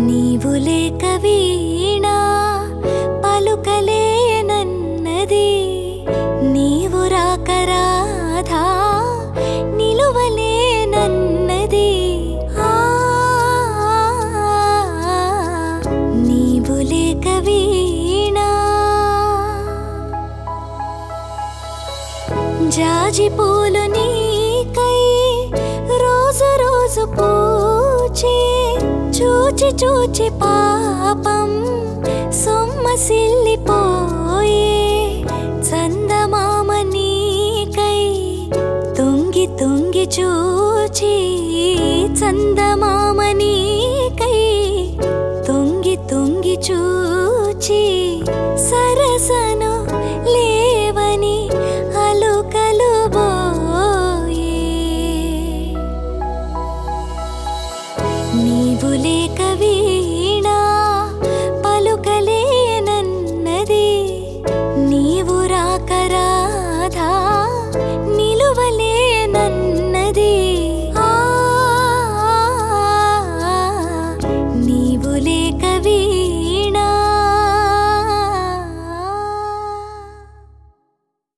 నీవు లేక వీణా పలుకలేనన్నది నీవు రాక రాధా నిలువలేనన్నది ఆ, నీవు లేక వీణా జాజి పూలు నీకై రోజు రోజు పూచే చూచి చూచి పాపం సొమ్మసిల్లిపోయే చందమామ నీకై తుంగి తుంగి చూచి చందమామ